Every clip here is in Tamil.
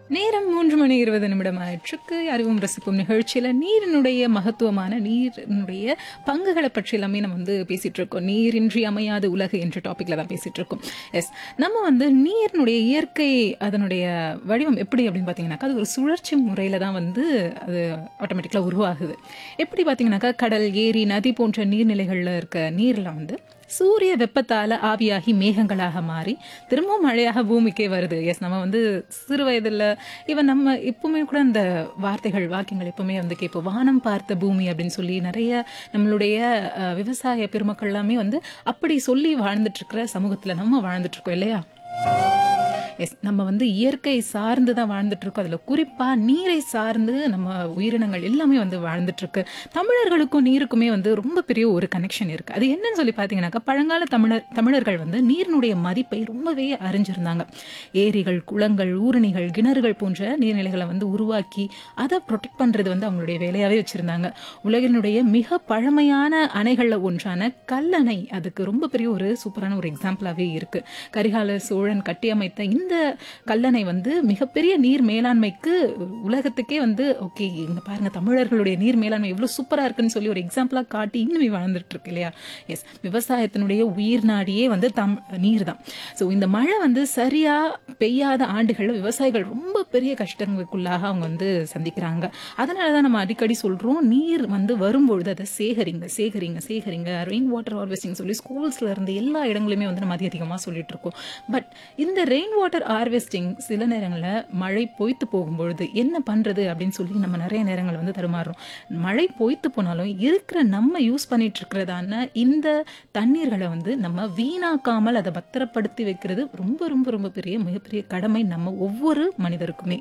நேரம் மூன்று மணி இருபது நிமிடம் ஆயிற்றுக்கு அறிவும் ரசிப்பும் நிகழ்ச்சியில் நீரினுடைய மகத்துவமான நீரினுடைய பங்குகளை பற்றி எல்லாமே நம்ம வந்து பேசிட்டு இருக்கோம் நீரின்றி அமையாத உலகு என்ற டாபிக்ல தான் பேசிட்டு இருக்கோம் எஸ் நம்ம வந்து நீரினுடைய இயற்கை அதனுடைய வடிவம் எப்படி அப்படின்னு பார்த்தீங்கன்னாக்கா அது ஒரு சுழற்சி முறையில் தான் வந்து அது ஆட்டோமேட்டிக்கலாக உருவாகுது எப்படி பார்த்தீங்கன்னாக்கா கடல் ஏரி நதி போன்ற நீர்நிலைகளில் இருக்க நீர்லாம் வந்து சூரிய வெப்பத்தால ஆவியாகி மேகங்களாக மாறி திரும்பவும் மழையாக பூமிக்கே வருது எஸ் நம்ம வந்து சிறு வயதில் இவன் நம்ம எப்பவுமே கூட அந்த வார்த்தைகள் வாக்கியங்கள் எப்பவுமே வந்து கேட்போம் வானம் பார்த்த பூமி அப்படின்னு சொல்லி நிறைய நம்மளுடைய அஹ், விவசாய பெருமக்கள் எல்லாமே வந்து அப்படி சொல்லி வாழ்ந்துட்டு இருக்கிற சமூகத்தில் நம்ம வாழ்ந்துட்டு இருக்கோம் இல்லையா எஸ் நம்ம வந்து இயற்கை சார்ந்து தான் வாழ்ந்துட்டு இருக்கோம் அதில் குறிப்பாக நீரை சார்ந்து நம்ம உயிரினங்கள் எல்லாமே வந்து வாழ்ந்துட்டு இருக்கு தமிழர்களுக்கும் நீருக்குமே வந்து ரொம்ப பெரிய ஒரு கனெக்ஷன் இருக்கு அது என்னன்னு சொல்லி பார்த்தீங்கன்னாக்கா பழங்கால தமிழர் தமிழர்கள் வந்து நீரினுடைய மதிப்பை ரொம்பவே அறிஞ்சிருந்தாங்க ஏரிகள் குளங்கள் ஊரணிகள் கிணறுகள் போன்ற நீர்நிலைகளை வந்து உருவாக்கி அதை ப்ரொடெக்ட் பண்றது வந்து அவங்களுடைய வேலையாவே வச்சிருந்தாங்க உலகினுடைய மிக பழமையான அணைகளில் ஒன்றான கல்லணை அதுக்கு ரொம்ப பெரிய ஒரு சூப்பரான ஒரு எக்ஸாம்பிளாகவே இருக்கு கரிகால சோழன் கட்டியமைத்த இந்த கல்லணை வந்து மிகப்பெரிய நீர் மேலாண்மைக்கு உலகத்துக்கே வந்து ஓகே இங்க பாருங்க தமிழர்களுடைய நீர் மேலாண்மை எவ்வளவு சூப்பரா இருக்குன்னு சொல்லி ஒரு எக்ஸாம்பிளா காட்டி இன்னுமே வாழ்ந்துட்டு இருக்கு இல்லையா எஸ் விவசாயத்தினுடைய உயிர் நாடியே வந்து தம் நீர் தான் ஸோ இந்த மழை வந்து சரியா பெய்யாத ஆண்டுகள்ல விவசாயிகள் ரொம்ப பெரிய கஷ்டங்களுக்குள்ளாக அவங்க வந்து சந்திக்கிறாங்க அதனால தான் நம்ம அடிக்கடி சொல்றோம் நீர் வந்து வரும்பொழுது அதை சேகரிங்க சேகரிங்க சேகரிங்க ரெயின் வாட்டர் ஹார்வெஸ்டிங் சொல்லி ஸ்கூல்ஸ்ல இருந்து எல்லா இடங்களுமே வந்து நம்ம அதிக அதிகமாக சொல்லிட்டு இருக்கோம் பட் இந்த ரெயின் வாட்டர் ஹார்வெஸ்டிங் சில நேரங்களில் மழை பொய்த்து போகும்பொழுது என்ன பண்றது அப்படின்னு சொல்லி நம்ம நிறைய நேரங்கள் வந்து தருமாறுறோம் மழை பொய்த்து போனாலும் இருக்கிற நம்ம யூஸ் பண்ணிட்டு இருக்கிறதான இந்த தண்ணீர்களை வந்து நம்ம வீணாக்காமல் அதை பத்திரப்படுத்தி வைக்கிறது ரொம்ப ரொம்ப ரொம்ப பெரிய மிகப்பெரிய கடமை நம்ம ஒவ்வொரு மனிதருக்குமே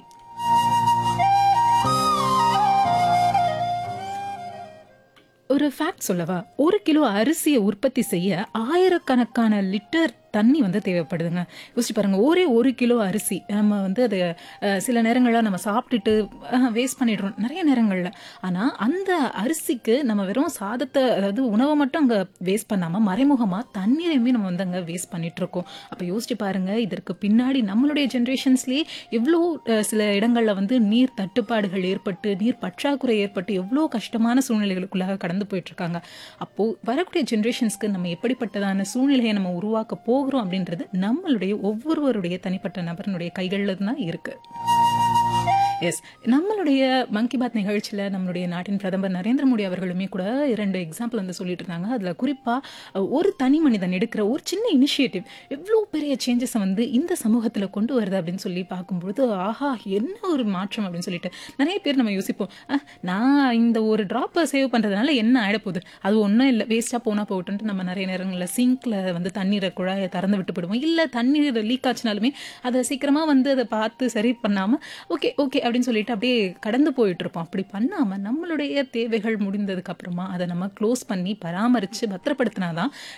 ஒரு ஃபேக்ட் சொல்லவா ஒரு கிலோ அரிசியை உற்பத்தி செய்ய ஆயிரக்கணக்கான லிட்டர் தண்ணி வந்து தேவைப்படுதுங்க யோசிச்சு பாருங்க ஒரே ஒரு கிலோ அரிசி நம்ம வந்து அதை அஹ், சில நேரங்களில் நம்ம சாப்பிட்டுட்டு வேஸ்ட் பண்ணிடுறோம் நிறைய நேரங்களில் ஆனால் அந்த அரிசிக்கு நம்ம வெறும் சாதத்தை அதாவது உணவை மட்டும் அங்கே வேஸ்ட் பண்ணாமல் மறைமுகமாக தண்ணீரையுமே நம்ம வந்து அங்கே வேஸ்ட் பண்ணிட்டு இருக்கோம் அப்போ யோசிச்சு பாருங்க இதற்கு பின்னாடி நம்மளுடைய ஜென்ரேஷன்ஸ்லேயே எவ்வளோ அஹ், சில இடங்களில் வந்து நீர் தட்டுப்பாடுகள் ஏற்பட்டு நீர் பற்றாக்குறை ஏற்பட்டு எவ்வளோ கஷ்டமான சூழ்நிலைகளுக்குள்ளாக கடந்து போயிட்டு இருக்காங்க அப்போ வரக்கூடிய ஜென்ரேஷன்ஸ்க்கு நம்ம எப்படிப்பட்டதான சூழ்நிலையை நம்ம உருவாக்க போகிறோம் அப்படின்றது நம்மளுடைய ஒவ்வொருவருடைய தனிப்பட்ட நபரினுடைய கைகளில் தான் இருக்கு எஸ் நம்மளுடைய மங்கி பாத் நிகழ்ச்சியில் நம்மளுடைய நாட்டின் பிரதமர் நரேந்திர மோடி அவர்களுமே கூட இரண்டு எக்ஸாம்பிள் வந்து சொல்லிட்டு இருந்தாங்க அதில் குறிப்பாக ஒரு தனி மனிதன் எடுக்கிற ஒரு சின்ன இனிஷியேட்டிவ் எவ்வளோ பெரிய சேஞ்சஸை வந்து இந்த சமூகத்தில் கொண்டு வருது அப்படின்னு சொல்லி பார்க்கும்பொழுது ஆஹா என்ன ஒரு மாற்றம் அப்படின்னு சொல்லிட்டு நிறைய பேர் நம்ம யோசிப்போம் "அஹ், நான் இந்த ஒரு ட்ராப்பை சேவ் பண்ணுறதுனால என்ன ஆகிட போகுது அது ஒன்றும் இல்லை வேஸ்ட்டாக போனால் போகட்டுன்ட்டு நம்ம நிறைய நேரங்களில் சிங்க்ல வந்து தண்ணீரை குழாயை திறந்து விட்டு போடுவோம் இல்லை தண்ணீர் லீக் ஆச்சுனாலுமே அதை சீக்கிரமாக வந்து அதை பார்த்து சரி பண்ணாமல் ஓகே ஓகே அப்படின்னு சொல்லிட்டு அப்படியே கடந்து போயிட்டு இருப்போம் அப்படி பண்ணாமல் நம்மளுடைய தேவைகள் முடிந்ததுக்கு அப்புறமா அதை நம்ம க்ளோஸ் பண்ணி பராமரித்து பத்திரப்படுத்தினாதான்